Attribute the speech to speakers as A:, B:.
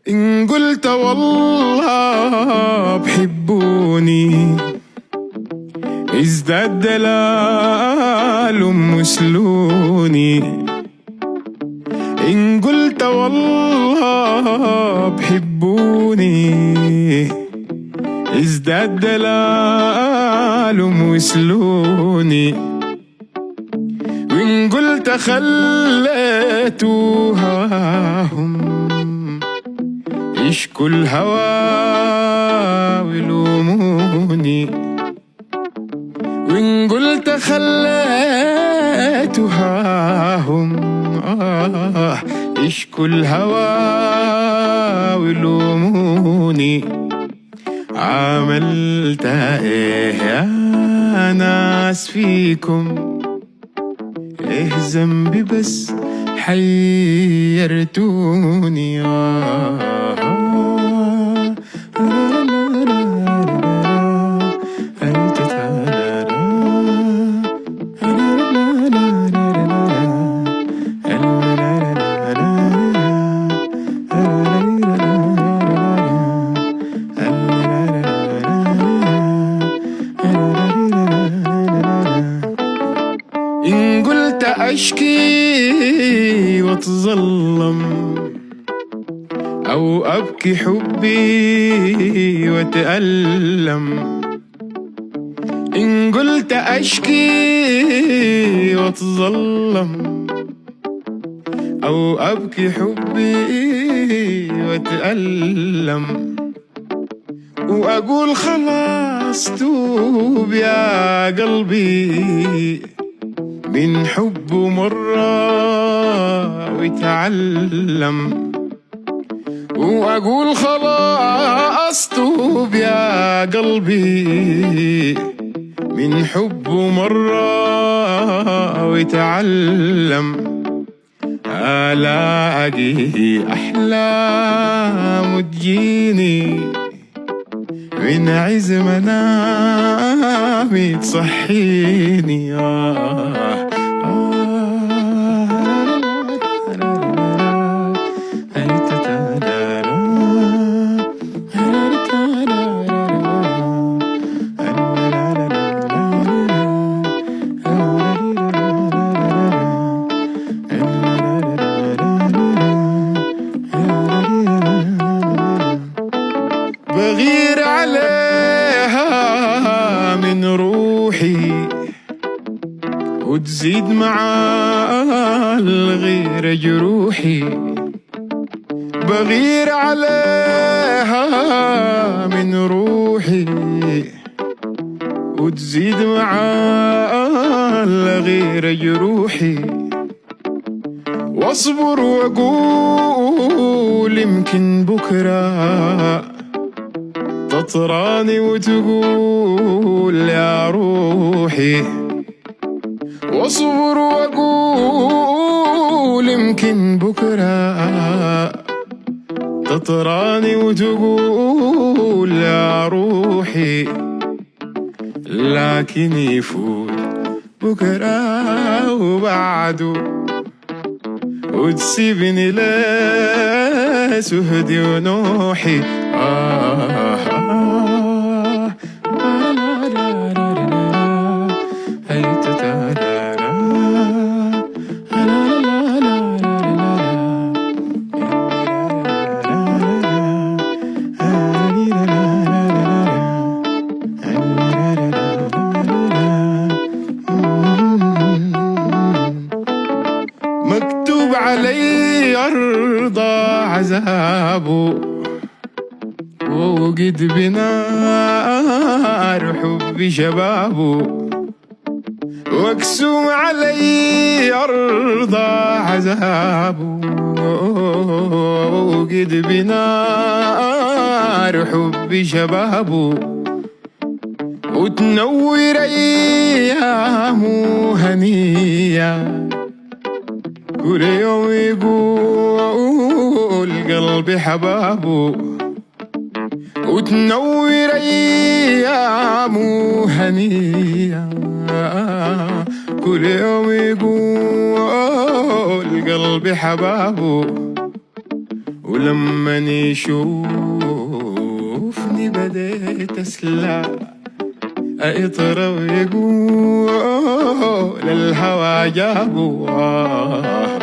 A: إن قلت والله بحبوني ازداد دلال مسلوني إن قلت والله بحبوني ازداد دلال مسلوني وإن قلت خليتوهاهم يشكوا الهوى ويلوموني وإن قلت خليتهاهم آه يشكوا الهوى ويلوموني عملت ايه يا ناس فيكم ايه ذنبي بس حيرتوني آه إن قلت أشكي وأتظلم أو أبكي حبي وأتألم إن قلت أشكي وأتظلم أو أبكي حبي وأتألم وأقول خلاص توب يا قلبي من حبه مرة ويتعلم وأقول خلاص توب يا قلبي من حبه مرة ويتعلم ألاقي أحلام تجيني من عز منامي تصحيني آه بغير عليها من روحي وتزيد مع الغير جروحي بغير عليها من روحي وتزيد مع الغير جروحي واصبر واقول يمكن بكره تطراني وتقول يا روحي واصبر واقول يمكن بكره تطراني وتقول يا روحي لكن يفوت بكره وبعده وتسيبني لسهدي ونوحي آه آه مكتوب علي أرضى عذابه ووقد بنار حب شبابه مقسوم علي أرضى عذابه ووقد بنار حب شبابه وتنور أيامه هنيه كل يوم يقول قلبي حبابه وتنور أيامه هنية كل يوم يقول قلبي حبابه ولما يشوفني بديت اسلع اطرب يقول الهوى جابه آه